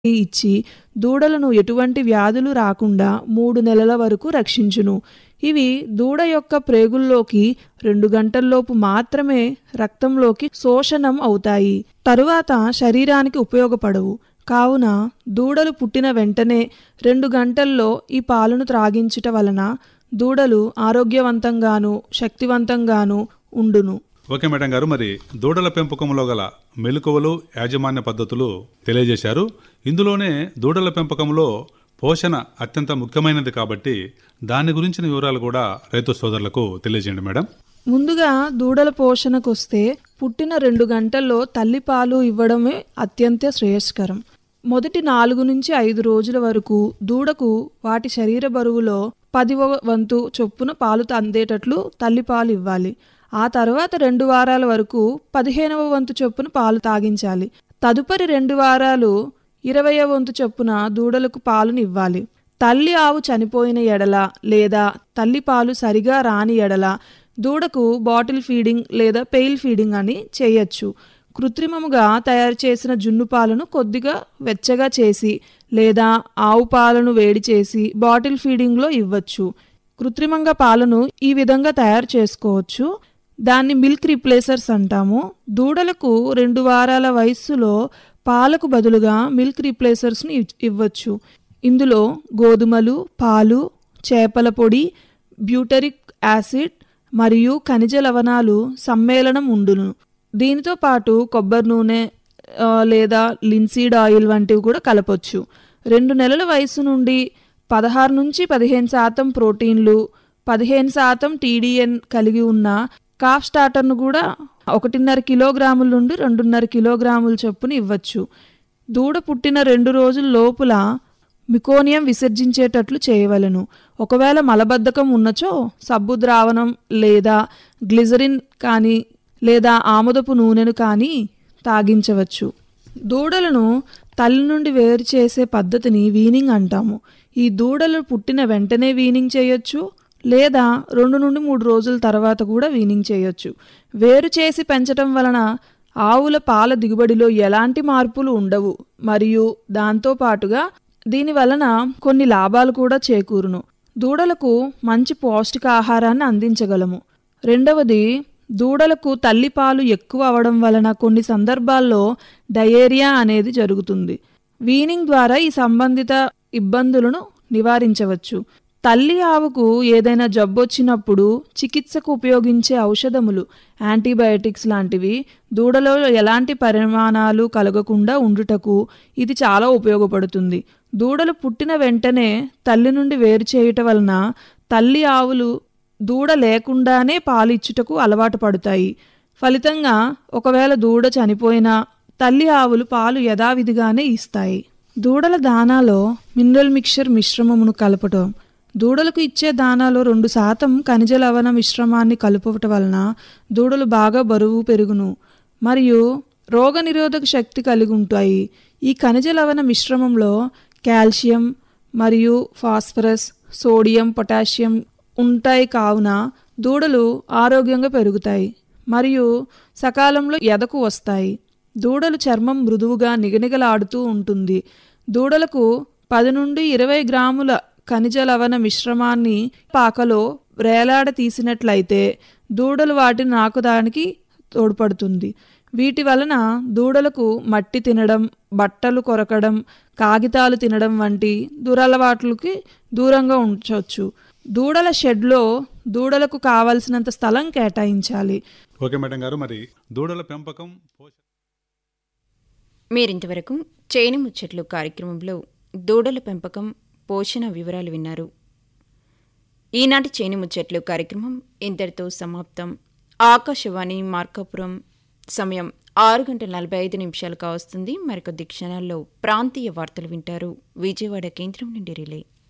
ఇచ్చి దూడలను ఎటువంటి వ్యాధులు రాకుండా మూడు నెలల వరకు రక్షించును ఇవి దూడ యొక్క ప్రేగుల్లోకి రెండు గంటల్లోపు మాత్రమే రక్తంలోకి శోషణం అవుతాయి తరువాత శరీరానికి ఉపయోగపడవు కావున దూడలు పుట్టిన వెంటనే రెండు గంటల్లో ఈ పాలను త్రాగించుట వలన దూడలు ఆరోగ్యవంతంగాను శక్తివంతంగాను ఉండును ఓకే మేడం గారు మరి దూడల పెంపకంలో గల మెలకువలు యాజమాన్య పద్ధతులు తెలియజేశారు ఇందులోనే దూడల పెంపకంలో పోషణ అత్యంత ముఖ్యమైనది కాబట్టి దాని గురించిన వివరాలు కూడా రైతు సోదరులకు తెలియజేయండి మేడం ముందుగా దూడల పోషణకొస్తే పుట్టిన రెండు గంటల్లో తల్లిపాలు ఇవ్వడమే అత్యంత శ్రేయస్కరం మొదటి నాలుగు నుంచి ఐదు రోజుల వరకు దూడకు వాటి శరీర బరువులో పదివ వంతు చొప్పున పాలు అందేటట్లు తల్లిపాలు ఇవ్వాలి ఆ తర్వాత రెండు వారాల వరకు పదిహేనవ వంతు చొప్పున పాలు తాగించాలి తదుపరి రెండు వారాలు ఇరవయవ వంతు చొప్పున దూడలకు పాలుని ఇవ్వాలి తల్లి ఆవు చనిపోయిన ఎడల లేదా తల్లి పాలు సరిగా రాని ఎడల దూడకు బాటిల్ ఫీడింగ్ లేదా పెయిల్ ఫీడింగ్ అని చేయొచ్చు కృత్రిమముగా తయారు చేసిన జున్ను పాలను కొద్దిగా వెచ్చగా చేసి లేదా ఆవు పాలను వేడి చేసి బాటిల్ ఫీడింగ్లో ఇవ్వచ్చు కృత్రిమంగా పాలను ఈ విధంగా తయారు చేసుకోవచ్చు దాన్ని మిల్క్ రిప్లేసర్స్ అంటాము దూడలకు రెండు వారాల వయస్సులో పాలకు బదులుగా మిల్క్ రిప్లేసర్స్ని ఇవ్వచ్చు ఇందులో గోధుమలు పాలు చేపల పొడి బ్యూటరిక్ యాసిడ్ మరియు ఖనిజ లవణాలు సమ్మేళనం ఉండును దీనితో పాటు కొబ్బరి నూనె ఆ, లేదా లిన్సీడ్ ఆయిల్ వంటివి కూడా కలపొచ్చు రెండు నెలల వయసు నుండి పదహారు నుంచి పదిహేను శాతం ప్రోటీన్లు పదిహేను శాతం టీడీఎన్ కలిగి ఉన్న కాఫ్ స్టార్టర్ను కూడా ఒకటిన్నర కిలోగ్రాముల నుండి రెండున్నర కిలోగ్రాముల చొప్పున ఇవ్వచ్చు దూడ పుట్టిన రెండు రోజుల లోపల మికోనియం విసర్జించేటట్లు చేయవలెను ఒకవేళ మలబద్ధకం ఉన్నచో సబ్బు ద్రావణం లేదా గ్లిజరిన్ కానీ లేదా ఆముదపు నూనెను కానీ తాగించవచ్చు దూడలను తల్లి నుండి వేరు చేసే పద్ధతిని వీనింగ్ అంటాము ఈ దూడలు పుట్టిన వెంటనే వీనింగ్ చేయొచ్చు లేదా రెండు నుండి మూడు రోజుల తర్వాత కూడా వీనింగ్ చేయొచ్చు వేరు చేసి పెంచటం వలన ఆవుల పాల దిగుబడిలో ఎలాంటి మార్పులు ఉండవు మరియు దాంతో పాటుగా దీని వలన కొన్ని లాభాలు కూడా చేకూరును దూడలకు మంచి పౌష్టికాహారాన్ని అందించగలము రెండవది దూడలకు తల్లిపాలు ఎక్కువ అవడం వలన కొన్ని సందర్భాల్లో డయేరియా అనేది జరుగుతుంది వీనింగ్ ద్వారా ఈ సంబంధిత ఇబ్బందులను నివారించవచ్చు తల్లి ఆవుకు ఏదైనా జబ్బొచ్చినప్పుడు చికిత్సకు ఉపయోగించే ఔషధములు యాంటీబయాటిక్స్ లాంటివి దూడలో ఎలాంటి పరిమాణాలు కలగకుండా ఉండుటకు ఇది చాలా ఉపయోగపడుతుంది దూడలు పుట్టిన వెంటనే తల్లి నుండి వేరు చేయటం వలన తల్లి ఆవులు దూడ లేకుండానే పాలు ఇచ్చుటకు అలవాటు పడతాయి ఫలితంగా ఒకవేళ దూడ చనిపోయినా తల్లి ఆవులు పాలు యథావిధిగానే ఇస్తాయి దూడల దానాలో మినరల్ మిక్చర్ మిశ్రమమును కలపటం దూడలకు ఇచ్చే దానాలో రెండు శాతం ఖనిజ లవణ మిశ్రమాన్ని కలుపటం వలన దూడలు బాగా బరువు పెరుగును మరియు రోగనిరోధక శక్తి కలిగి ఉంటాయి ఈ ఖనిజ లవణ మిశ్రమంలో కాల్షియం మరియు ఫాస్ఫరస్ సోడియం పొటాషియం ఉంటాయి కావున దూడలు ఆరోగ్యంగా పెరుగుతాయి మరియు సకాలంలో ఎదకు వస్తాయి దూడలు చర్మం మృదువుగా నిగనిగలాడుతూ ఉంటుంది దూడలకు పది నుండి ఇరవై గ్రాముల ఖనిజ లవణ మిశ్రమాన్ని పాకలో వేలాడ తీసినట్లయితే దూడలు వాటిని నాకుదానికి తోడ్పడుతుంది వీటి వలన దూడలకు మట్టి తినడం బట్టలు కొరకడం కాగితాలు తినడం వంటి దురలవాట్లకి దూరంగా ఉంచవచ్చు దూడల షెడ్లో దూడలకు కావలసినంత స్థలం కేటాయించాలి ఓకే మేడం గారు మరి దూడల పెంపకం పోషణ మీరింతవరకు చేను ముచ్చట్లు కార్యక్రమంలో దూడల పెంపకం పోషణ వివరాలు విన్నారు ఈనాటి చేను ముచ్చట్లు కార్యక్రమం ఇంతటితో సమాప్తం ఆకాశవాణి మార్కాపురం సమయం ఆరు గంటల నలభై ఐదు నిమిషాలు కావస్తుంది మరికొద్ది క్షణాల్లో ప్రాంతీయ వార్తలు వింటారు విజయవాడ కేంద్రం నుండి రిలే